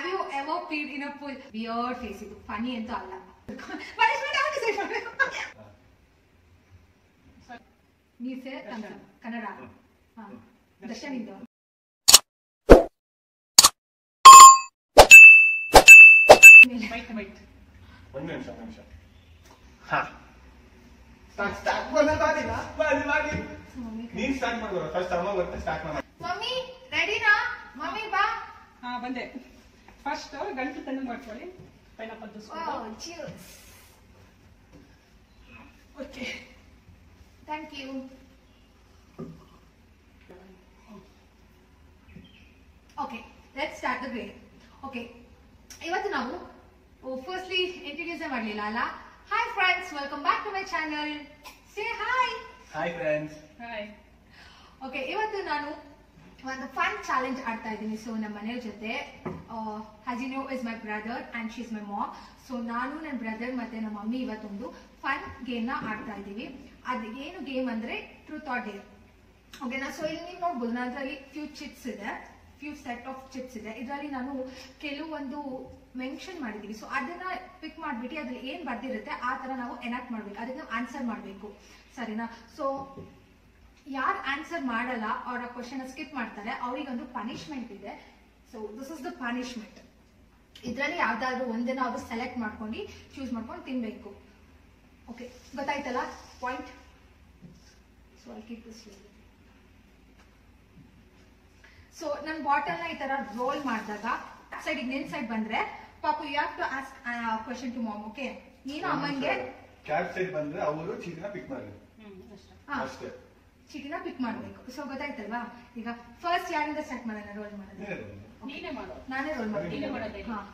Have you ever peed in a full beard face ಇದು funny ಅಂತೂ ಅಲ್ಲ punishment ಯಾವ ಡಿಸೈಡ್ ಮಾಡಬೇಕು ಮೀಸೆ ಕನ್ನಡ ಕನ್ನಡ ಹಾ ದರ್ಶನ್ ಇಂದು ವೈಟ್ ವೈಟ್ ಒಂದು ನಿಮಿಷ ಒಂದು ನಿಮಿಷ ಹಾ ಸ್ಟಾರ್ಟ್ ಸ್ಟಾರ್ಟ್ ಮಾಡೋದಾಗಿಲ್ಲ ಮಾಡಿ ಮಾಡಿ ನೀನ್ ಸ್ಟಾರ್ಟ್ ಮಾಡ್ಬೋದು ಫಸ್ಟ್ ಅಮ್ಮ ಬರ್ತಾ ಸ್ಟಾರ್ಟ್ ಮಾಡಿ ಮಮ್ಮಿ ರೆಡಿನಾ ಮಮ್ಮಿ ಬಾ ಹಾ ಬಂದೆ ಫಸ್ಟ್ ಗಂಟು ತಣ್ಣಗೆ ಮಾಡ್ಕೊಳ್ಳಿ pineapple juice cheese okay thank you okay let start the grade okay ಇವತ್ತು ನಾವು ಫಸ್ಟ್ಲಿ ಇಂಟ್ರೊಡ್ಯೂಸ್ ಮಾಡಲಿಲ್ಲ ಅಲ್ಲ hi friends welcome back to my channel say hi hi friends hi okay ಇವತ್ತು ನಾನು ಒಂದು ಫನ್ ಚಾಲೆಂಜ್ ಆಡ್ತಾ ಇದ್ದೀನಿ ಸೊ ನಮ್ಮ ಮನೆಯವ್ರ ಜೊತೆ ಹಜಿನೋ is my brother and she is my mom so ನಾನು ನನ್ನ ಬ್ರದರ್ ಮತ್ತೆ ನಮ್ಮ ಮಮ್ಮಿ ಇವತ್ತೊಂದು ಫನ್ ಗೇಮ್ ನ ಆಡ್ತಾ ಇದ್ದೀವಿ ಅದು ಏನು ಗೇಮ್ ಅಂದ್ರೆ ಟ್ರೂತ್ ಆರ್ ಡೇರ್ ಓಕೆನಾ ಸೊ ಇಲ್ಲಿ ನೀವು ನೋಡ್ಬೋದು ನನ್ನ ಹತ್ರ ಫ್ಯೂ ಚಿಟ್ಸ್ ಇದೆ ಫ್ಯೂ ಸೆಟ್ ಆಫ್ ಚಿಟ್ಸ್ ಇದೆ ಇದರಲ್ಲಿ ನಾನು ಕೆಲವೊಂದು ಮೆನ್ಷನ್ ಮಾಡಿದೀವಿ ಸೊ ಅದನ್ನ ಪಿಕ್ ಮಾಡ್ಬಿಟ್ಟು ಅದ್ರಲ್ಲಿ ಏನ್ ಬರ್ದಿರುತ್ತೆ ಆ ತರ ನಾವು ಎನಾಕ್ಟ್ ಮಾಡ್ಬೇಕು ಅದಕ್ಕೆ ನಾವು ಆನ್ಸರ್ ಮಾಡ್ಬೇಕು ಸರಿನಾ ಸೊ ಯಾರು ಆನ್ಸರ್ ಮಾಡಲ್ಲ ಅವರ ಕ್ವಶನ್ ಸ್ಕಿಪ್ ಮಾಡ್ತಾರೆ ಅವರಿಗೊಂದು ಪನಿಷ್ಮೆಂಟ್ ಇದೆ so this is the punishment ಇದರಲ್ಲಿ ಯಾವ್ದಾದ್ರು ಒಂದನ್ನ ಅವರು ಸೆಲೆಕ್ಟ್ ಮಾಡ್ಕೊಂಡು ಚೂಸ್ ಮಾಡ್ಕೊಂಡು ತಿನ್ಬೇಕು ಓಕೆ ಗೊತ್ತಾಯ್ತಲ್ಲ point so I keep this so ನನ್ನ ಬಾಟಲ್ ನ ಈ ತರ ರೋಲ್ ಮಾಡಿದಾಗ ಸೈಡ್ ನಿನ್ ಸೈಡ್ ಬಂದ್ರೆ ಪಾಪು you have to ask question to mom okay ನೀನು ಅಮ್ಮಂಗೆ ಕ್ಯಾಬ್ ಸೈಡ್ ಬಂದ್ರೆ ಅವರು ಚೀಟಿನ ಪಿಕ್ ಮಾಡಿ ಹ್ಮ್ ಅಷ್ಟೇ ಹಾ ಅಷ್ಟೇ ಚೀಟಿನ ಪಿಕ್ ಮಾಡ್ಬೇಕು ಸೊ ಗೊತ್ತಾಯ್ತಲ್ವಾ ಈಗ ಫಸ್ಟ್ ಯಾರಿಂದ ಸ್ಟಾರ್ಟ್ ಮಾಡೋಣ ರೋಲ್ ಮಾಡೋದು ನೀನೇ ಬನ್ನಿ. ನೀನೇ ಮಾಡು ನಾನೇ ರೋಲ್ ನೀನೇ ಮಾಡ್ತೀನಿ ಮಾಡೋದೇ ಹಾ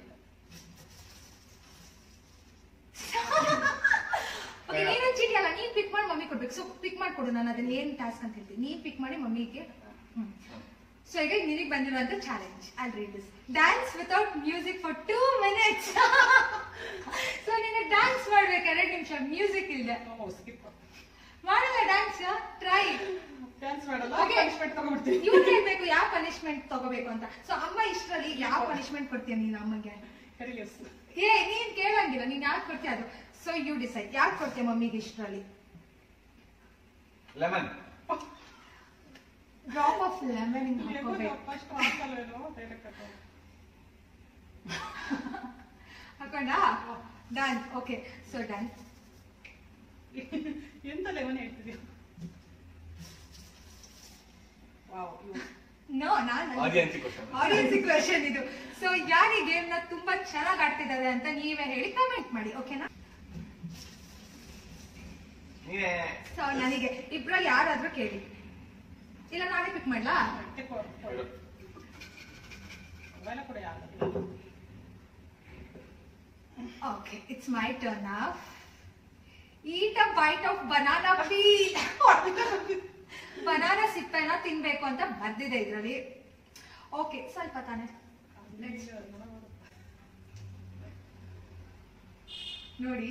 ಓಕೆ ನೀನು ಚೀಟಿ ಅಲ್ಲ ನೀನ್ ಪಿಕ್ ಮಾಡಿ ಮಮ್ಮಿ ಕೊಡ್ಬೇಕು ಸೊ ಪಿಕ್ ಮಾಡ್ಕೊಡು ನಾನು ಅದನ್ನ ಏನ್ ಟಾಸ್ಕ್ ಅಂತ ಹೇಳ್ತೀನಿ ನೀನ್ ಪಿಕ್ ಮಾಡಿ ಮಮ್ಮಿಗೆ ಸೊ ಈಗ ನಿನಗೆ ಬಂದಿರುವಂತ challenge I read this dance without music for two minutes so ನೀನು ಡ್ಯಾನ್ಸ್ ಮಾಡ್ಬೇಕು ಎರಡು ನಿಮಿಷ ಮ್ಯೂಸಿಕ್ ಇಲ್ಲದೆ ಸ್ಕಿಪ್ ಮಾಡಲ್ಲ ಡ್ಯಾನ್ಸ್ ಟ್ರೈ ಡ್ಯಾನ್ಸ್ ಮಾಡಲ್ಲ Okay. ಪನಿಷ್ಮೆಂಟ್ ತಗೊಂಡ್ಬಿಡ್ತೀನಿ ಇವ್ರು ಹೇಳ್ಬೇಕು ಯಾವ ಪನಿಷ್ಮೆಂಟ್ ತಗೋಬೇಕು ಅಂತ ಸೊ ಅಮ್ಮ ಇಷ್ಟರಲ್ಲಿ ಯಾವ ಪನಿಷ್ಮೆಂಟ್ ಕೊಡ್ತೀಯ ನೀನು ಅಮ್ಮಗೆ ಕರಿಯಸ್ ಏ ನೀನ್ ಕೇಳಂಗಿಲ್ಲ ನೀನ್ ಯಾಕೆ ಕೊಡ್ತೀಯ ಅದು ಸೊ ಯು ಡಿಸೈಡ್ ಯಾಕೆ ಕೊಡ್ತೀಯ ಮಮ್ಮಿಗೆ ಇಷ್ಟರಲ್ಲಿ ಲೆಮನ್ ಡ್ರಾಪ್ ಆಫ್ ಲೆಮನ್ ಹಿಂಗ್ ಹಾಕೋಬೇಕು ಫಸ್ಟ್ ಹಾಕಲ್ವೇನೋ ಡೈರೆಕ್ಟ್ ಹಾಕೊಂಡ ಡನ್ ಓಕೆ ಸೊ ಡನ್ ಎಂತ ಲೆಮನ್ ಹೇಳ್ತಿದ್ಯಾ ವಾವ್ ನೋ ನಾನು Audience question. ಆಡಿಯನ್ಸ್ ಕ್ವೆಶನ್ ಇದು ಸೊ ಯಾರು ಈ ಗೇಮ್ ನ ತುಂಬಾ ಚೆನ್ನಾಗಿ ಆಡ್ತಿದ್ದಾರೆ ಅಂತ ನೀವೇ ಹೇಳಿ ಕಮೆಂಟ್ ಮಾಡಿ ಓಕೆನಾ ನೀನೇ ಸೊ ನನಗೆ ಇಬ್ರಲ್ಲಿ ಯಾರಾದ್ರೂ ಕೇಳಿ ಇಲ್ಲ ನಾನೇ ಪಿಕ್ ಮಾಡ್ಲಾ ಹೇಳು. ಅವೆಲ್ಲ ಕೂಡ ಯಾರು Okay, it's my turn now. Eat a bite of banana peel. Banana ಸಿಪ್ಪೆನ ತಿನ್ಬೇಕು ಅಂತ ಬರ್ದಿದೆ ಇದ್ರಲ್ಲಿ ಓಕೆ ಸ್ವಲ್ಪ ತಾನೆ ನೋಡಿ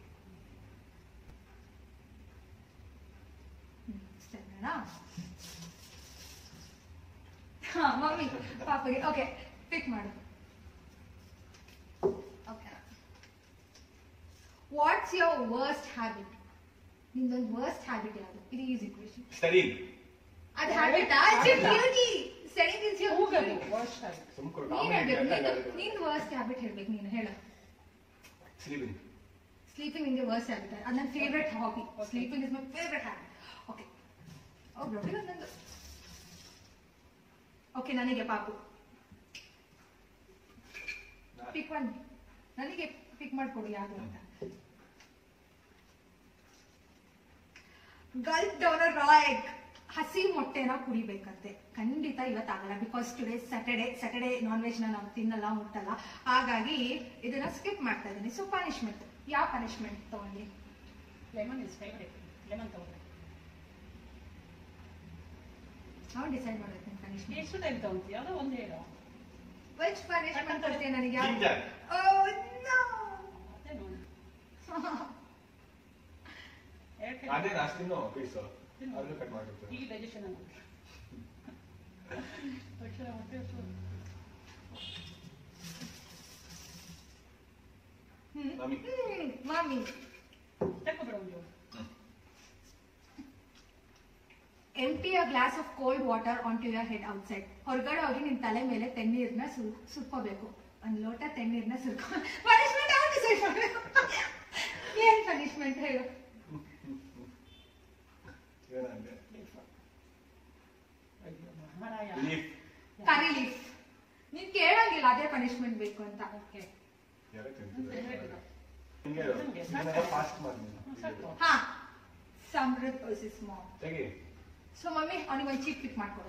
ಹ್ಮ್, ಸರಿನಾ? ಹಾ ಮಮ್ಮಿ ಪಾಪಗೆ ಓಕೆ ಪಿಕ್ ಮಾಡು okay what's your worst habit ನಿಂದೊಂದು ವರ್ಸ್ಟ್ ಹ್ಯಾಬಿಟ್ ಯಾವುದು ಇದು ಈಸಿ ಕ್ವೆಶನ್ ಸ್ಟಡಿ ಅದು ಹ್ಯಾಬಿಟಾ ಬ್ಯೂಟಿ ಸ್ಟಡಿಂಗ್ ಇಸ್ ಯೋರ್ ಹೋಗದು ವರ್ಷ ಆಯ್ತು ಸುಮ್ಕೊಡು ನೀನ್ ಹೇಳ್ಬೇಕು ನಿಂದು ನಿಂದು ವರ್ಸ್ಟ್ ಹ್ಯಾಬಿಟ್ ಹೇಳ್ಬೇಕು ನೀನು ಹೇಳ ಸ್ಲೀಪಿಂಗ್ ಸ್ಲೀಪಿಂಗ್ ನಿಂಗೆ ವರ್ಸ್ಟ್ ಹ್ಯಾಬಿಟ್ ಅದು ನನ್ನ favourite hobby Okay. Sleeping is my favourite habit okay okay ನಂದು ಓಕೆ ನನಗೆ ಪಾಪು ಪಿಕ್ ಒನ್ ನನಗೆ ಪಿಕ್ ಮಾಡ್ಕೊಡು ಯಾವುದು ಅಂತ ಗಲ್ಪ್ ಡೌನ್ ರಾಯಕ್ ಹಸಿ ಮೊಟ್ಟೆನ ಕುಡಿಬೇಕಂತೆ ಖಂಡಿತ ಇವತ್ತಾಗಲ್ಲ because today Saturday Saturday non veg ನ ನಾವು ತಿನ್ನಲ್ಲ ಮುಟ್ಟಲ್ಲ ಹಾಗಾಗಿ ಇದನ್ನ ಸ್ಕಿಪ್ ಮಾಡ್ತಾ ಇದ್ದೀನಿ ಸೊ ಪನಿಷ್ಮೆಂಟ್ ಯಾವ ಪನಿಷ್ಮೆಂಟ್ ತಗೊಂಡಿ ಲೆಮನ್ ಇಸ್ ಫೇವ್ರೇಟ್ ಲೆಮನ್ ತಗೊಂಡೆ ನಾವು ಡಿಸೈಡ್ ಮಾಡಿರ್ತೀನಿ ಪನಿಷ್ಮೆಂಟ್ ಎಷ್ಟು ಟೈಮ್ ತಗೊಂತೀಯ ಯಾವುದೋ ಒಂದು ಹೇಳು ವೆಜ್ ಪನಿಷ್ಮೆಂಟ್ ಕೊಡ್ತೀನಿ ನನಗೆ Ginger. ಅದೇ ನೋಡಿ ಎರಡು ಅದೇ ಕೈ ಲಾಸ್ಟ್ ತಿನ್ನು ಪೀಸ್ ಅದ್ರೂ ಕಟ್ ಮಾಡಿರ್ತೀನಿ ಈಗ ಡೈಜೆಷನ್ ಅಕ್ಷರ ಹೊಟ್ಟೆ ಹಸು. ಮಮ್ಮಿ ಮಮ್ಮಿ ತಕ್ಕೊಬೇಡ ಒಂದು empty a glass of cold water on to your head outside ಹೊರಗಡೆ ಹೋಗಿ ನಿನ್ ತಲೆ ಮೇಲೆ ತಣ್ಣೀರ್ನ ಸುರ್ ಸುರ್ಕೋಬೇಕು ಒಂದ್ ಲೋಟ ತಣ್ಣೀರ್ನ ಸುರ್ಕೊ ಪನಿಷ್ಮೆಂಟ್ ಯಾವ ಡಿಸೈಡ್ ಮಾಡ್ಬೇಕು ಏನ್ ಪನಿಷ್ಮೆಂಟ್ ಹೇಳು ಏನಂದೆ ಅಯ್ಯೋ ಮಹಾರಾಯ ಲೀಫ್ ಕರಿ ಲೀಫ್ ನೀನ್ ಕೇಳಂಗಿಲ್ಲ ಅದೇ ಪನಿಷ್ಮೆಂಟ್ ಬೇಕು ಅಂತ ಓಕೆ ಯಾರೇ ತಿಂತಿದ್ದಾರೆ ಹೇಳ್ಬೇಕು. ಹಿಂಗೆ ನಂಗೆ ಸಾಕು. ಫಾಸ್ಟ್ ಮಾಡಿ ಹ್ಮ್, ಸಾಕು. ಹಾ ಸಮೃದ್ಧ ವರ್ಸಸ್ ಮಾಮ್ ತೆಗಿ ಸೊ ಮಮ್ಮಿ ಅವನಿಗೆ ಒಂದು ಚೀಪ್ ಪಿಕ್ ಮಾಡ್ಕೊಡು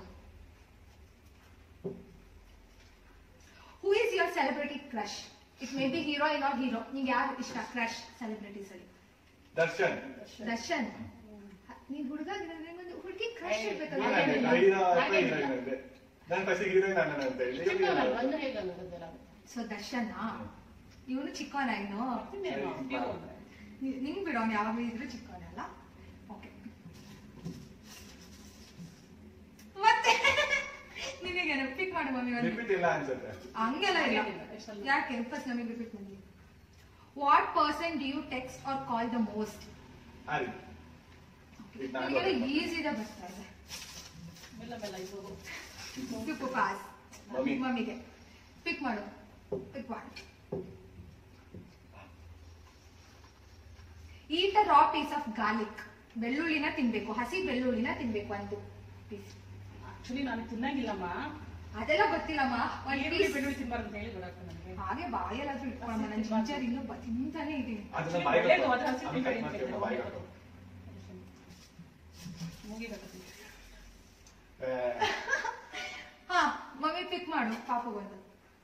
who is your celebrity crush it may be hero not hero ನಿಂಗೆ ಯಾರು ಇಷ್ಟ ಕ್ರಶ್ ಸೆಲೆಬ್ರಿಟೀಸ್ ಅಲ್ಲಿ ದರ್ಶನ್ ದರ್ಶನ್ ನೀನ್ ಹುಡುಗ ಒಂದು ಹುಡುಗಿ ಕ್ರಶ್ ಏ, ಇರ್ಬೇಕಲ್ಲ ಏನಂದೆ? ಹಾಗೇನಿಲ್ಲ. ಹೀರೋ ಅಥವಾ ಹಾಗೇನಿಲ್ಲ. ಹೀರೋಯಿನ್ ಅಂದೆ ನಾನು ಫಸ್ಟ್ ಹೀರೋಯಿನ್ ಅಣ್ಣ ಅಂತ ಹೇಳಿ ಚಿಕ್ಕವನಲ್ಲ, ಒಂದು ಹೇಗೆ ಅನ್ನೋದೆಲ್ಲ. ಸೊ ದರ್ಶನ್ ಇವನು ಚಿಕ್ಕವನ ಇನ್ನು ಇನ್ನೇನು, ಹೀರೋ ಅಂದ್ರೆ. ನಿ- ನಿಂಗ್ ಬಿಡೋನ್ ಯಾವಾಗಲೂ ಇದ್ರು ಚಿಕ್ಕವನಲ್ಲ ಓಕೆ ಮತ್ತೆ ನಿನಗೆ ಪಿಕ್ ಮಾಡು ಮಮ್ಮಿ ಒಂದು ರಿಪೀಟ್ ಇಲ್ಲ ಅನ್ಸುತ್ತೆ ಹಂಗೆಲ್ಲ ಇಲ್ಲ ಹಾಗೇನಿಲ್ಲ, ಎಷ್ಟೆಲ್ಲ? ಯಾಕೆ ಫಸ್ಟ್ ನಮಗೆ ರಿಪೀಟ್ ಮಾಡಿ what person do you text or call the most ಆರಿ ಇದು ನಾನು ನಿನಗೆಲ್ಲ ಈಸಿದ ಬರ್ತಾ ಇದೆ ಮೆಲ್ಲ ಮೆಲ್ಲ ಇದು ಪಿಕ್ಕು ಪಾಸ್ ಮಮ್ಮಿ. ಮಮ್ಮಿಗೆ ಪಿಕ್ ಮಾಡು ಪಿಕ್ ಮಾಡಿ eat a raw piece of garlic ಬೆಳ್ಳುಳ್ಳಿನ ತಿನ್ಬೇಕು ಹಸಿ ಬೆಳ್ಳುಳ್ಳಿನ ತಿನ್ಬೇಕು ಒಂದು ಪೀಸ್ ಆಕ್ಚುಲಿ ನಾನು ತಿನ್ನಂಗಿಲ್ಲಮ್ಮ ಅದೆಲ್ಲ ಗೊತ್ತಿಲ್ಲಮ್ಮ ಒಂದ್ ಈರುಳ್ಳಿ ಪೀಸ್ ಬೆಳ್ಳುಳ್ಳಿ ತಿನ್ಬಾರ್ದು ಅಂತ ಹೇಳಿ ಗೊತ್ತಾಗ್ತದೆ ನನಗೆ ಹಾಗೆ ಬಾಯಲ್ಲಾದ್ರೂ ಇಟ್ಕೊಳಮ್ಮ ನನ್ನ ಜಿಂಜರ್ ಇನ್ನೂ ಬ- ತಿಂತಾನೆ ಇದೀನಿ ಅದನ್ನ Actually, ಬಾಯಿಗೆ ಒಳ್ಳೇದು, ಹಾಕು. ಅದ್ರ ಹಸಿ ಅದನ್ನ ತಿನ್ಬೇಡಿ cut ಅಂತ ಮಾಡ್ಕೊಂಡು ಬಾಯಿಗೆ ಹಾಕು. ಮುಗಿಬೇಕು ಏ, ಹಾ ಮಮ್ಮಿ ಪಿಕ್ ಮಾಡು ಪಾಪಗೊಂದು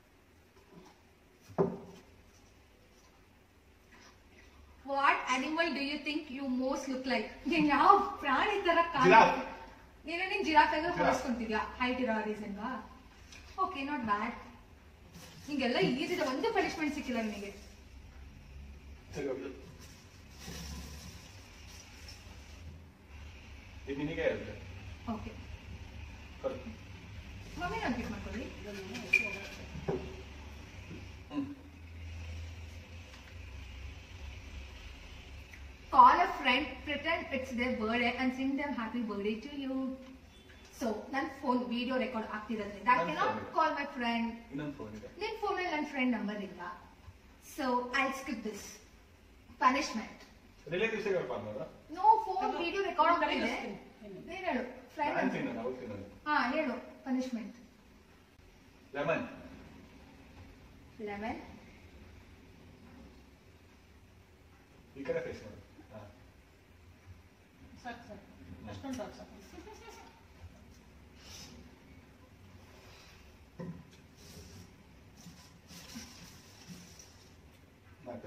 what animal do you think you most look like ನೀನ್ ಯಾವ ಪ್ರಾಣಿ ತರ Giraffe. ನೀನು ನಿನ್ ಜಿರಾಫ್ ಆಗ Giraffe. ಹೋಲಿಸ್ಕೊಂತಿದ್ಯಾ ಹೈಟ್ ಇರೋ ರೀಸನ್ ಓಕೆ ನಾಟ್ ಬ್ಯಾಡ್ ನಿಂಗೆಲ್ಲ ಈಸಿ ಒಂದು ಪನಿಷ್ಮೆಂಟ್ ಸಿಕ್ಕಿಲ್ಲ ನಿನಗೆ ಸರಿ ಹೋಗಿ ಇದು ನಿನಗೆ ಇರುತ್ತೆ ಓಕೆ ಕೊಡು. ಮಮ್ಮಿ ನಾನು ಪಿಕ್ ಮಾಡ್ಕೊಳ್ಳಿ ಹ್ಮ್. call a friend, pretend it's their birthday and sing them happy birthday to you. So, ನನ್ನ ಫೋನ್ ವಿಡಿಯೋ ರೆಕಾರ್ಡ್ ಆಗ್ತಿರೋದ್ರಿಂದ ಐ ನನ್ ಕೆನಾಟ್ phone ಇದೆ. ಕಾಲ್ ಮೈ ಫ್ರೆಂಡ್ ಇನ್ನೊಂದು ಫೋನ್ ಇದೆ ನಿನ್ ಫೋನಲ್ಲಿ ನನ್ನ ಫ್ರೆಂಡ್ ನಂಬರ್ ಇಲ್ಲ so I skip this punishment relatives call ಮಾಡೋದು ನೋ ಫೋನ್ ವಿಡಿಯೋ ರೆಕಾರ್ಡ್ ಆಗ್ತಿದೆ ಕರೆಗಿಸ್ತೀನಿ. ನೀನ್ ಹೇಳು ನಾನು ಫ್ರೆಂಡ್ ತಿನ್ನೋದು ಅವ್ರು ತಿನ್ನೋದು ಹಾ ಹೇಳು ಪನಿಷ್ಮೆಂಟ್ ಲೆಮನ್ ಲೆಮನ್ ಈ ಕಡೆ ಫೇಸ್ ಮಾಡು ಹಾ. ಸಾಕು ಸಾಕು ಅಷ್ಟೊಂದು ಸಾಕು ಸಾಕು ಮತ್ತೆ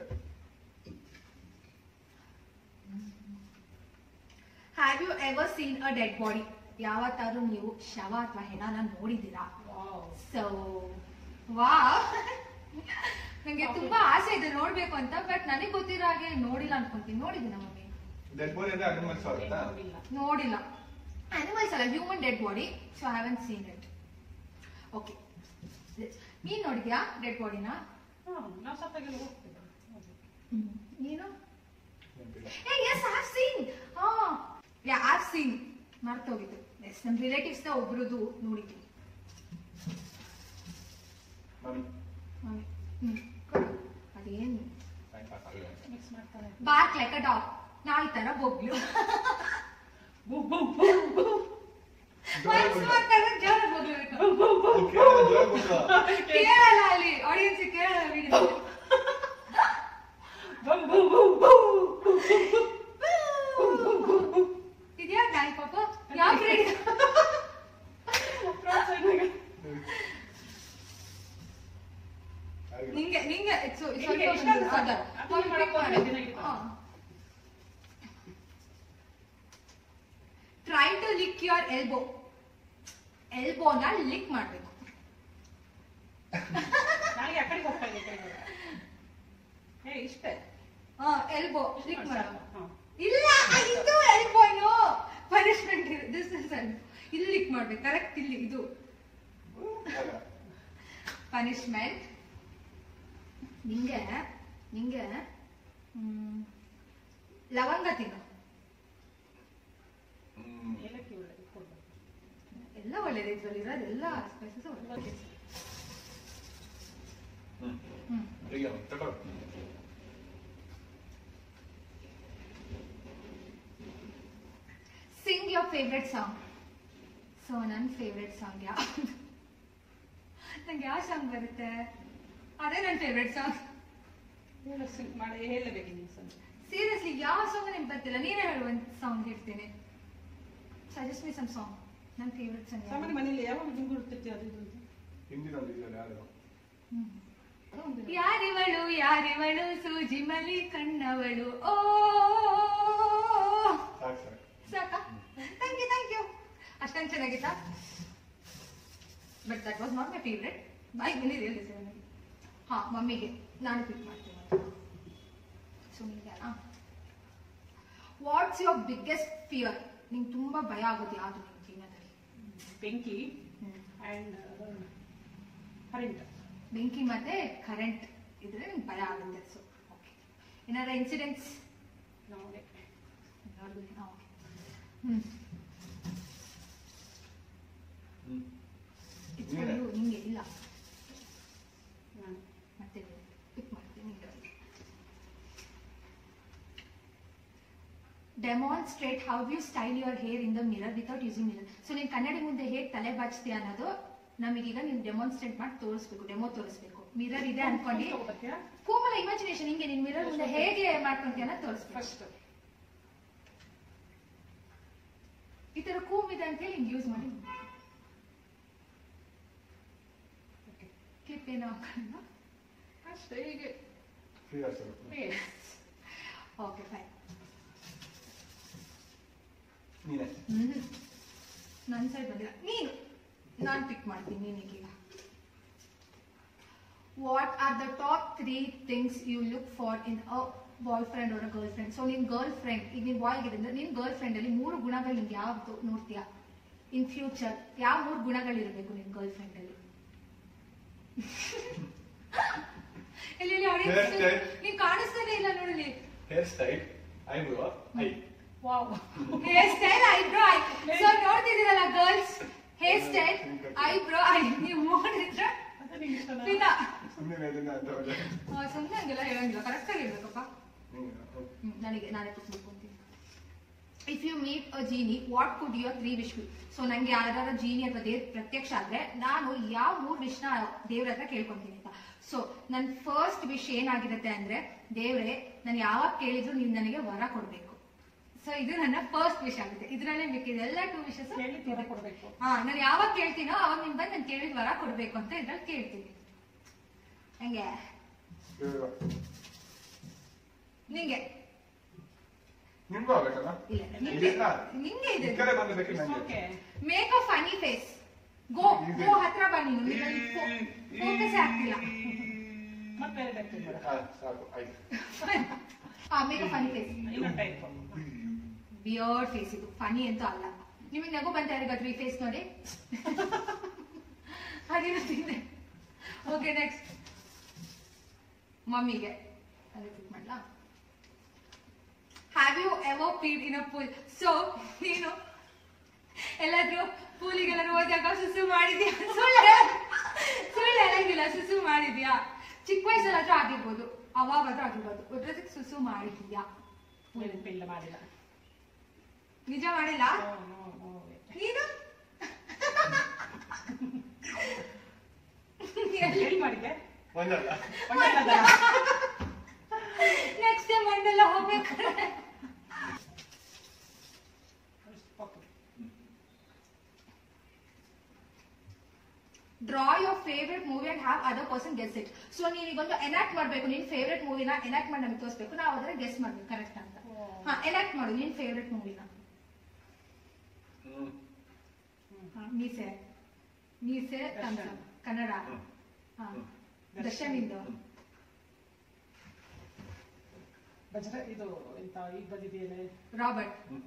have you ever seen a dead body ಯಾವತ್ತಾದ್ರೂ ನೀವು ಶವ ಅಥವಾ ಹೆಣನ ನೋಡಿದ್ದೀರಾ ವಾವ್ ಸೊ ವಾ ನಂಗೆ ತುಂಬಾ ಆಸೆ ಇದೆ ನೋಡ್ಬೇಕು ಅಂತ ಬಟ್ ನನಗೆ ಗೊತ್ತಿರೋ ಹಾಗೆ ನೋಡಿಲ್ಲ ಅನ್ಕೊಂತೀನಿ ನೋಡಿದ್ದೀನ ಮಮ್ಮಿ ಡೆಡ್ ಬಾಡಿ ಅಂದ್ರೆ ಅನಿಮಲ್ಸ್ ಆಗುತ್ತಾ ನೋಡಿಲ್ಲ ನೋಡಿಲ್ಲ ಅನಿಮಲ್ಸ್ ಅಲ್ಲ human dead body so I haven't seen it okay ನೀನ್ ನೋಡಿದ್ಯಾ ಡೆಡ್ ಬಾಡಿನ ಹಾ ನಾವು ಸತ್ತಾಗೆಲ್ಲ ಹೋಗ್ತೇವೆ ಹೌದು. ನೀನು ನೆನಪಿಲ್ಲ ಏ ಎಸ್ ಐ ಸೀನ್ ಹಾ ಯಾ ಐ ಸೀನ್ ಮರ್ತೋಗಿದ್ದು ಎಸ್ ನಮ್ಮ ರಿಲೇಟಿವ್ಸ್ ನ ಒಬ್ರದ್ದು ನೋಡಿದ್ದೀನಿ ಮಮ್ಮಿ ಮಮ್ಮಿ ಹ್ಮ್ ಕೊಡು. ಅದೇನು ಟೈಮ್ ಪಾಸ್ ಆಗಿದೆ ಮಿಕ್ಸ್ ಮಾಡ್ತಾರೆ ಬಾರ್ಕ್ ಲೈಕ್ ಅ ಡಾಗ್ ನಾಯಿ ತರ ಬೊಗ್ಳು ಬು ಬು ಬು ಬು ಮನ್ಸು ಮಾಡ್ತಾರೆ ಜೋರ ಬೊಗ್ಳು ಓಕೆ ಜೋರಾಗಿ ಬಿಟ್ಟು ಕೇಳಲ್ಲ ಅಲ್ಲಿ ಆಡಿಯನ್ಸ್ ಕೇಳಲ್ಲ ವಿಡಿಯೋ ಬು ಬು ಬು ಬು ಇದ್ಯಾ ನಾಯಿ ಪಾಪ ಯಾವ ಬ್ರೀಡ್ Front side ನಾಗೆ. ನಿಂಗೆ ನಿಂಗೆ ಇಟ್ಸ್ ನಿಂಗೆ ಎಷ್ಟಾದ್ರೂ ಸಾಕು. ಅದನ್ನ ಮಾಡಕ್ಕೆ ಹೋದ್ರೆ ದಿನ ಇರ್ತದೆ. Try to lick your elbow ಎಲ್ಬೋನ ಲಿಕ್ ಮಾಡ್ಬೇಕು ನನಗೆ ಆ ಕಡೆಗೆ ಹೋಗ್ತಾ ಇದೆ ಈ ಕಡೆಗೆ. ಏ ಇಷ್ಟೇ ಎಲ್ಬೋ ಇಷ್ಟು ಲಿಕ್ ಮಾಡು ಮಾಡು ಸಾಕು. ಹಾ. ಇಲ್ಲ ಇದು ಎಲ್ಬೋನು ಪನಿಷ್ಮೆಂಟ್ ದಿಸ್ ಇಸ್ ಇಲ್ಲಿ ಲಿಕ್ ಮಾಡ್ಬೇಕು ಕರೆಕ್ಟ್ ಇಲ್ಲಿ ಇದು ಪನಿಷ್ಮೆಂಟ್ ನಿಂಗೆ ನಿಂಗೆ ಹ್ಮ್. ಲವಂಗ ತಿನ್ನು ಹ್ಮ್. ಏಲಕ್ಕಿ ಒಳ್ಳೆದು ಕೊಡ್ಬೇಕು ಎಲ್ಲ ಒಳ್ಳೇದು ಇದ್ರಲ್ಲಿ ಇರೋದೆಲ್ಲ ಸ್ಪೈಸಸ್ ಒಳ್ಳೆ ಹ್ಮ್. ಹ್ಮ್ ಈಗ ತಗೊಳ್ಳು. Sing your favourite song so ನನ್ನ ಫೇವ್ರೆಟ್ ಸಾಂಗ್ ಯಾವ ನಂಗೆ ಯಾವ ಸಾಂಗ್ ಬರುತ್ತೆ ಅದೇ ನನ್ನ ಫೇವ್ರೆಟ್ ಸಾಂಗ್ ಹೇಳು ಸಿಂಕ್ ಮಾಡಿ ಹೇಳಬೇಕು ನೀವು ಸಂಜೆ ಸೀರಿಯಸ್ಲಿ ಯಾವ ಸಾಂಗ್ ನಿಮ್ಗೆ ಬರ್ತಿಲ್ಲ ನೀವೇ ಹೇಳು ಒಂದು ಸಾಂಗ್ ಹೇಳ್ತೀನಿ ಸಜೆಸ್ಟ್ ಮಿ ಸಮ್ ಸಾಂಗ್ ನನ್ನ ಫೇವ್ರೆಟ್ ಸಾಂಗ್ ಸಾಮಾನ್ಯ ಮನೇಲಿ ಯಾವಾಗ ಗುಂಗುಡ್ತೈತಿ ಅದು ಇದು ಅಂತ ಹಿಂದಿನೊಂದು ಇದೆಯಲ್ಲ ಯಾರು ಅದೊಂದು ಯಾರಿವಳು ಯಾರಿವಳು ಸೂಜಿ ಮಲಿ ಕಣ್ಣವಳು ಓ ಸಾಕು ಸಾಕು ಸಾಕಾ ಥ್ಯಾಂಕ್ ಯು ಥ್ಯಾಂಕ್ ಯು ಅಷ್ಟೊಂದು ಚೆನ್ನಾಗಿತ್ತಾ but that was not my favourite bye ಬಂದಿದೆ ನನಗೆ ಹಾ ಮಮ್ಮಿಗೆ ನಾನು ಪಿಕ್ ಮಾಡ್ತೀನಿ ಸುಮ್ಮನೆ ವಾಟ್ಸ್ ಯುವರ್ ಬಿಗ್ಗೆಸ್ಟ್ ಫಿಯರ್ ನಿಂಗೆ ತುಂಬಾ ಭಯ ಆಗುತ್ತೆ ಯಾವುದು ನಿನ್ನ ಜೀವನದಲ್ಲಿ ಬೆಂಕಿ ಆ್ಯಂಡ್ ಕರೆಂಟ್ ಬೆಂಕಿ ಮತ್ತೆ ಕರೆಂಟ್ ಇದ್ರೆ ನಿಂಗೆ ಭಯ ಆಗುತ್ತೆ ಸೊ ಓಕೆ ಏನಾರ ಇನ್ಸಿಡೆಂಟ್ಸ್ ನಮಗೆ ಹ್ಮ್ ಹ್ಮ್. It's for ನೀನೇ. you, ನಿಂಗೆ ಇಲ್ಲ ನಾನು ಮತ್ತೆ ಪಿಕ್ ಮಾಡ್ತೀನಿ demonstrate how you style your hair in the mirror without using mirror so ನೀನ್ ಕನ್ನಡಿ ಮುಂದೆ ಹೇಗೆ ತಲೆ ಬಾಚ್ತೀಯ ಅನ್ನೋದು ನಮಗೀಗ ನೀನ್ ಡೆಮಾನ್ಸ್ಟ್ರೇಟ್ ಮಾಡಿ ತೋರಿಸ್ಬೇಕು ಡೆಮೋ ತೋರಿಸ್ಬೇಕು ಮಿರರ್ ಇದೆ ಅನ್ಕೊಂಡು ತಗೋಬರ್ತೀಯಾ ಕೂಮಲ ಇಮ್ಯಾಜಿನೇಷನ್ ಹಿಂಗೆ ನಿನ್ ಮಿರರ್ ಮುಂದೆ ಹೇಗೆ ಮಾಡ್ಕೊಂತೀಯ ಅನ್ನೋದು ತೋರಿಸ್ಬೇಕು ಫಸ್ಟ್ ಈ ತರ ಕೂಮ್ ಇದೆ ಅಂತ ಹೇಳಿ ಹಿಂಗೆ ಯೂಸ್ ಮಾಡಿ ಓಕೆ ಕ್ಲಿಪ್ ಏನೋ ಹಾಕೊಂಡು ಅಷ್ಟೇ ಹೀಗೆ ಫ್ರೀ ಆಗ್ತದೆ ಫೇಸ್ ಓಕೆ ಫೈನ್ ನೀನೆ ಹ್ಮ್ ನನ್ನ ಸೈಡ್ ಬಂದಿಲ್ಲ ನೀನು ನಾನು ಪಿಕ್ ಮಾಡ್ತೀನಿ ನೀನೀಗ what are the top three things you look for in a boyfriend ಅವರ ಗರ್ಲ್ ಫ್ರೆಂಡ್ ಸೊ ನಿನ್ ಗರ್ಲ್ ಫ್ರೆಂಡ್ ಈಗ ನೀನ್ ಬಾಯ್ ಆಗಿದೆ ಅಂದ್ರೆ ನಿನ್ ಗರ್ಲ್ ಫ್ರೆಂಡ್ ಅಲ್ಲಿ ಮೂರು ಗುಣಗಳು ನಿಂಗೆ ಯಾವ್ದು ನೋಡ್ತೀಯಾ ಇನ್ ಫ್ಯೂಚರ್ ಯಾವ ಮೂರು ಗುಣಗಳಿರ್ಬೇಕು ನಿನ್ ಗರ್ಲ್ ಫ್ರೆಂಡ್ ಅಲ್ಲಿ ಇಲ್ಲಿ ಇಲ್ಲಿ audience Hair style. ನೀನ್ ಕಾಣಿಸ್ತಾನೆ ಇಲ್ಲ ನೋಡಲಿ hairstyle eyebrow eye wow hairstyle eyebrow eye so ನೋಡ್ತಿದ್ದೀರಲ್ಲ girls hairstyle eyebrow eye ನೀವು ನೋಡಿದ್ರೆ ಅದೇ ನಿಂಗೆ ಇಷ್ಟನಾ ಪಿತಾ ಸುಮ್ಮನೆ ಇದನ್ನ ಅಂತ ಹೋದೆ ಸುಮ್ಮನೆ ಹಂಗೆಲ್ಲ ಹೇಳಂಗಿಲ್ಲ ಕರೆಕ್ಟ್ ಆಗಿ ಹೇಳ್ಬೇಕಪ್ಪ ಹ್ಮ್. ಹ್ಮ್, ನನಗೆ ನಾನೇ ಕೂತ್ಕೊಂತೀನಿ if you meet a genie what could your three wish so ನಂಗೆ ಯಾವ್ದಾರ ಜೀನಿ ಅಥವಾ ದೇವ್ ಪ್ರತ್ಯಕ್ಷ ಆದ್ರೆ ನಾನು ಯಾವ ಮೂರ್ ವಿಶ್ನ ದೇವ್ರ ಹತ್ರ ಕೇಳ್ಕೊಂತೀನಿ ಅಂತ ಸೊ ನನ್ ಫಸ್ಟ್ ವಿಶ್ ಏನಾಗಿರುತ್ತೆ ಅಂದ್ರೆ ದೇವ್ರೆ ನಾನು ಯಾವಾಗ ಕೇಳಿದ್ರು ನೀನ್ ನನಗೆ ವರ ಕೊಡ್ಬೇಕು ಸೊ ಇದು ನನ್ನ ಫಸ್ಟ್ ವಿಶ್ ಆಗುತ್ತೆ ಇದ್ರಲ್ಲೇ ಬೇಕಿದೆ ಎಲ್ಲ ಟೂ ವಿಶಸ್ ಕೇಳಿ ತೀರ ಕೊಡಬೇಕು ಹಾ ನಾನು ಯಾವಾಗ ಕೇಳ್ತೀನೋ ಅವಾಗ ನಿಮ್ ಬಂದು ನಾನು ಕೇಳಿದ ವರ ಕೊಡ್ಬೇಕು ಅಂತ ಇದ್ರಲ್ಲಿ ಕೇಳ್ತೀನಿ ಹಂಗೆ ಇವಾಗ ನಿಂಗೆ ನಿಮ್ಗೂ ಆಗ್ಬೇಕಲ್ಲ ಇಲ್ಲ ನಿಂಗೆ ಇಲ್ಲ. ನಿಂಗೆ ಈ ಇದೆ ಕಡೆ ಬಂದು ಬೇಕಿಲ್ಲ ನಂಗೆ okay make a funny face go ಇದೆ. ಗೋ ಹತ್ರ ಬನ್ನಿ ಫೋಕಸ್ ಆಗ್ತಿಲ್ಲ ಮತ್ತೆ ಬೇರೆ ಟೈಪ್ ಬೇಡ ಹಾ, ಸಾಕು ಆಯ್ತು ಆ ಮೇಕ್ ಅ ಫನಿ ಫೇಸ್ ಇನ್ನೊಂದು ಟೈಪ್ ಬಿಯರ್ಡ್ ಫೇಸ್ ಇದು ಫನಿ ಅಂತೂ ಅಲ್ಲ ನಿಮಗೆ ನಗು ಬಂತ ಯಾರಿಗಾದ್ರೂ ಈ ಫೇಸ್ ನೋಡಿ ಹಾಗಿರುತ್ತೀನಿ ಓಕೆ ನೆಕ್ಸ್ಟ್ ಮಮ್ಮಿಗೆ ಅದೇ ಪಿಕ್ ಮಾಡ್ಲಾ have you ever peed in a pool so ನೀನು ಎಲ್ಲಾದ್ರೂ ಪೂಲಿಗೆಲ್ಲಾದ್ರೂ ಹೋದಾಗ ಸುಸು ಮಾಡಿದ್ಯಾ ಸುಳ್ಳು ಸುಳ್ಳು ಹೇಳಂಗಿಲ್ಲ ಸುಸು ಮಾಡಿದ್ಯಾ ಚಿಕ್ಕ ವಯಸ್ಸಲ್ಲಾದ್ರೂ ಆಗಿರ್ಬೋದು ಅವಾಗಾದ್ರೂ ಆಗಿರ್ಬೋದು ಒಟ್ರದಕ್ಕೆ ಸುಸು ಮಾಡಿದ್ಯಾ ನೆನಪಿಲ್ಲ ಮಾಡಿಲ್ಲ ನಿಜ ಮಾಡಿಲ್ಲ ನೋ ನೋ ನೋ ನೀನು ಎಲ್ಲಿ ಮಾಡಿದ್ದೆ ಒಂದಲ್ಲ ಒಂದಲ್ಲ ನೆಕ್ಸ್ಟ್ ಟೈಮ್ ಮಂಡೆಲ್ಲ ಹೋಗ್ಬೇಕಾದ್ರೆ okay draw your favourite movie and have other person guess it so ನೀನ್ ಈಗೊಂದು ಎನಾಕ್ಟ್ ಮಾಡ್ಬೇಕು ನಿನ್ ಫೇವ್ರೆಟ್ ಮೂವಿನ ಎನಾಕ್ಟ್ ಮಾಡಿ ನಮಗೆ ತೋರಿಸ್ಬೇಕು ನಾವು ಅದರ ಗೆಸ್ ಮಾಡ್ಬೇಕು ಕರೆಕ್ಟ್ ಅಂತ ಹಾ ಎನಾಕ್ಟ್ ಮಾಡು ನಿನ್ ಫೇವ್ರೆಟ್ ಮೂವಿನ ಹ್ಮ್ ಮೀಸೆ ಮೀಸೆ ದರ್ಶನ್. ಕಂಸ ಕನ್ನಡ ಹ್ಮ್. ಹಾ ಹ್ಮ್. ದರ್ಶನ್ ಇಂದು ಹ್ಮ್. ಬಜ್ರ ಇದು ಎಂತ ಈಗ ಬಂದಿದೆಯಲ್ಲ ರಾಬರ್ಟ್ ಹ್ಮ್.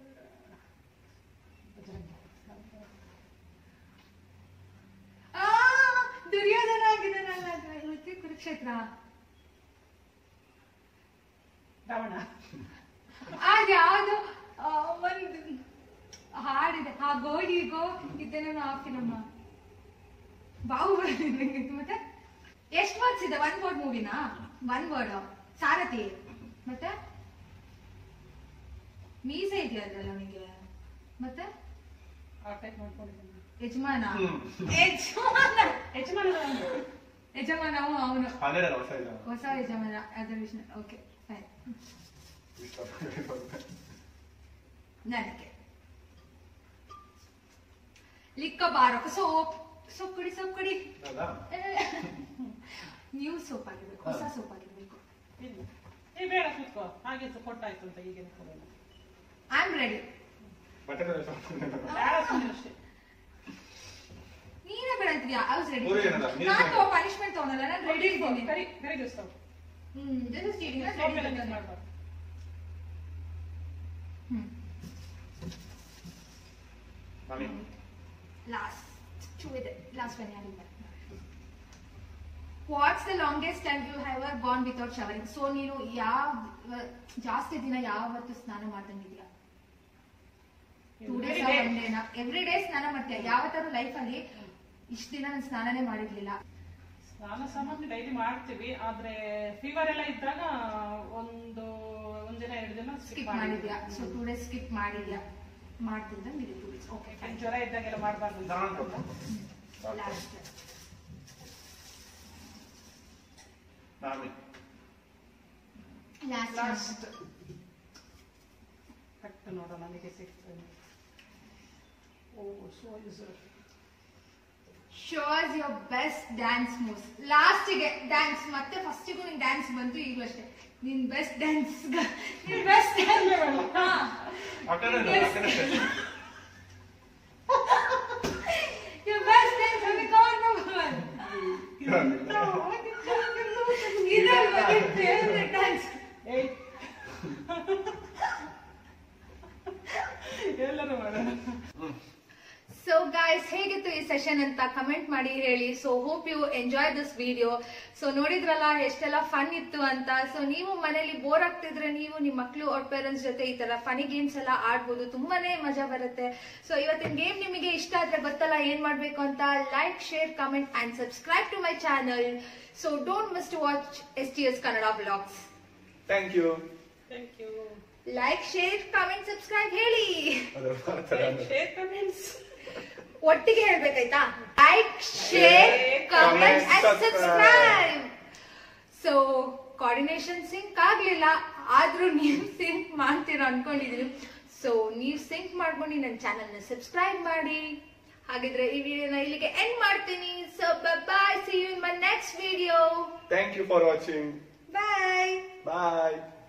ಬಜರಂಗಿ ಆ ದುರ್ಯೋಧನ ಆಗಿದ್ದಾನಲ್ಲ ಇವತ್ತು ಕುರುಕ್ಷೇತ್ರ ರಾವಣ ಅದ್ ಯಾವ್ದು ಆ, ಒಂದು ಹಾಡಿದೆ ಆ ಗೋಡಿಗೋ ಇದ್ದೇನೋ ಹಾಕಿನಮ್ಮ ಬಾಹುಬಲಿ ನಂಗಿತ್ತು. ಮತ್ತೆ ಎಷ್ಟು ವರ್ಡ್ಸ್ ಇದೆ ಒನ್ ವರ್ಡ್ ಮೂವಿನಾ ಒನ್ ವರ್ಡ್ ಸಾರಥಿ ಮತ್ತೆ ಮೀಸೆ ಇದೆಯಾ ಅದ್ರಲ್ಲಿ ಅವನಿಗೆ ಮತ್ತೆ ಆ ಟೈಪ್ ನೋಡ್ಕೊಂಡಿದ್ದೀನಿ ಯಜಮಾನ ಹ್ಮ್. ಯಜಮಾನ ಯಜಮಾನದ ಯಜಮಾನ ಅವನು ಹನ್ನೆರಡು ಹೊಸ ಇಲ್ಲ ಹೊಸ ಯಜಮಾನ ಅದರ ವಿಷಯ ಓಕೆ ಫೈನ್ ನನಗೆ ಲಿಕ್ಕ ಬಾರೋ ಸೋಪ್ ಸೋಪ್ ಕೊಡಿ ಸೋಪ್ ಕೊಡಿ ಹೌದಾ ನ್ಯೂ ಸೋಪ್ ಆಗಿರ್ಬೇಕು ಹೊಸ ಸೋಪ್ ಆಗಿರ್ಬೇಕು ಇಲ್ಲ ಏ ಬೇಡ ಕೂತ್ಕೋ ಹಾಗೆ ಕೊಟ್ಟಾಯ್ತು ಅಂತ ಈಗ ಐ ಆಮ್ ರೆಡಿ ಬಟ್ಟೆ ಬೇಡ ಸುಮ್ಮನೆ ಅಷ್ಟೇ ನೀನೇ ಬೇಡ ಅಂತಿದ್ಯಾ ಐ ವಾಸ್ ರೆಡಿ ಮೂರು ಏನಲ್ಲ, ನೀನು ನಾನು ಪನಿಷ್ಮೆಂಟ್ ತಗೊಂಡಲ್ಲ ನಾನು ರೆಡಿ ಇದ್ದೀನಿ ಕರಿ ಕರಿ ದಿವಸ ಹ್ಮ್ this is cheating, ನಾನು ಸೋಪ್ ready ಎಲ್ಲ ಮಿಸ್ ಇದ್ದೀನಿ. ಮಾಡಬಾರ್ದು ಹ್ಮ್ ಮಮ್ಮಿ ಲಾಸ್ಟ್ ಟೂ ಇದೆ ಲಾಸ್ಟ್ ಒನ್ ಯಾರಿಲ್ಲ what's the longest time you have or gone without showering so ನೀನು ಯಾವ ಜಾಸ್ತಿ ದಿನ ಯಾವತ್ತು ಸ್ನಾನ ಮಾಡ್ದಂಗಿದ್ಯಾ two days Every day. One ಡೇನ ಎವ್ರಿ ಡೇ ಸ್ನಾನ ಮಾಡ್ತೀಯ ಯಾವತ್ತಾರು ಲೈಫ್ ಅಲ್ಲಿ ಇಷ್ಟ ದಿನ ನಾನು ಸ್ನಾನನೇ ಮಾಡಿರ್ಲಿಲ್ಲ ಸ್ನಾನ ಸಾಮಾನ್ಯ ಡೈಲಿ ಮಾಡ್ತೀವಿ ಆದ್ರೆ ಫೀವರ್ ಎಲ್ಲ ಇದ್ದಾಗ ಒಂದು ಒಂದ್ ದಿನ ಎರಡು ದಿನ ಸ್ಕಿಪ್ ಮಾಡಿದ್ಯಾ ಸೊ ಟೂ ಡೇಸ್ ಸ್ಕಿಪ್ ಮಾಡಿಲ್ಲ ಮಾಡ್ತಿದ್ದ ಮಿಡಿ ಟೂ ಡೇಸ್ ಓಕೆ ಫೈನ್ ಜ್ವರ ಇದ್ದಾಗೆಲ್ಲ ಮಾಡಬಾರ್ದು ನಾನು ಲಾಸ್ಟ್ ಮಮ್ಮಿ ಲಾಸ್ಟ್ ಲಾಸ್ಟ್ ಕಟ್ಟು ನೋಡೋಣ ನನಗೆ ಸಿಗ್ತದೆ oh so user shows your best dance moves ಲಾಸ್ಟಿಗೆ ಡ್ಯಾನ್ಸ್ ಮತ್ತೆ ಫಸ್ಟಿಗೂ ನಿನ್ ಡ್ಯಾನ್ಸ್ ಬಂತು ಈಗಲೂ ಅಷ್ಟೇ ನಿನ್ ಬೆಸ್ಟ್ ಡ್ಯಾನ್ಸ್ ನಿನ್ ಬೆಸ್ಟ್ ಆ ಕಡೆ ನೋಡು, ಆ ಕಡೆ stretch. ಯೋರ್ ಬೆಸ್ಟ್ ಡ್ಯಾನ್ಸ್ ಅವಿ ಕೌಂಟ್ ನಂಬರ್ ಇದಲ್ವಾ ನಿನ್ ಫೇವ್ರೆಟ್ ಡ್ಯಾನ್ಸ್ ಏಯ್ ಎಲ್ಲರೂ ಮಾಡೋಣ ಸೊ ಗಾಯ್ಸ್ ಹೇಗಿತ್ತು ಈ ಸೆಷನ್ ಅಂತ ಕಮೆಂಟ್ ಮಾಡಿ ಹೇಳಿ so hope you enjoy this video so ನೋಡಿದ್ರಲ್ಲ ಎಷ್ಟೆಲ್ಲ ಫನ್ ಇತ್ತು ಅಂತ ಸೊ ನೀವು ಮನೇಲಿ ಬೋರ್ ಆಗ್ತಿದ್ರೆ ನೀವು ನಿಮ್ಮ ಮಕ್ಕಳು ಅವ್ರ ಪೇರೆಂಟ್ಸ್ ಜೊತೆ ಈ ತರ ಫನಿ ಗೇಮ್ಸ್ ಎಲ್ಲ ಆಡ್ಬೋದು ತುಂಬಾನೇ ಮಜಾ ಬರುತ್ತೆ ಸೊ ಇವತ್ತಿನ ಗೇಮ್ ನಿಮಗೆ ಇಷ್ಟ ಆದ್ರೆ ಗೊತ್ತಲ್ಲ ಏನ್ ಮಾಡ್ಬೇಕು ಅಂತ like share comment and subscribe to my channel so don't miss to watch S T S Kannada blogs thank you thank you like share comment subscribe ಹೇಳಿ ಅದು ಮಾಡ್ತಾರೆ ಅಂದ್ರೆ. ಶೇರ್ ಕಮೆಂಟ್ಸ್ ಒಟ್ಟಿಗೆ ಹೇಳ್ಬೇಕಾಯ್ತಾ like share comment and subscribe so coordination sync ಆಗ್ಲಿಲ್ಲ ಆದ್ರೂ ನೀವು sync ಮಾಡ್ತೀರಾ ಅನ್ಕೊಂಡಿದೀನಿ ಸೊ ನೀವು ಸಿಂಕ್ ಮಾಡ್ಕೊಂಡು ನನ್ನ ಚಾನಲ್ ನ ಸಬ್ಸ್ಕ್ರೈಬ್ ಮಾಡಿ ಹಾಗಿದ್ರೆ ಈ ವಿಡಿಯೋನ ಇಲ್ಲಿಗೆ ಎಂಡ್ ಮಾಡ್ತೀನಿ so bye see you in my next video Thank you for watching. Bye Bye.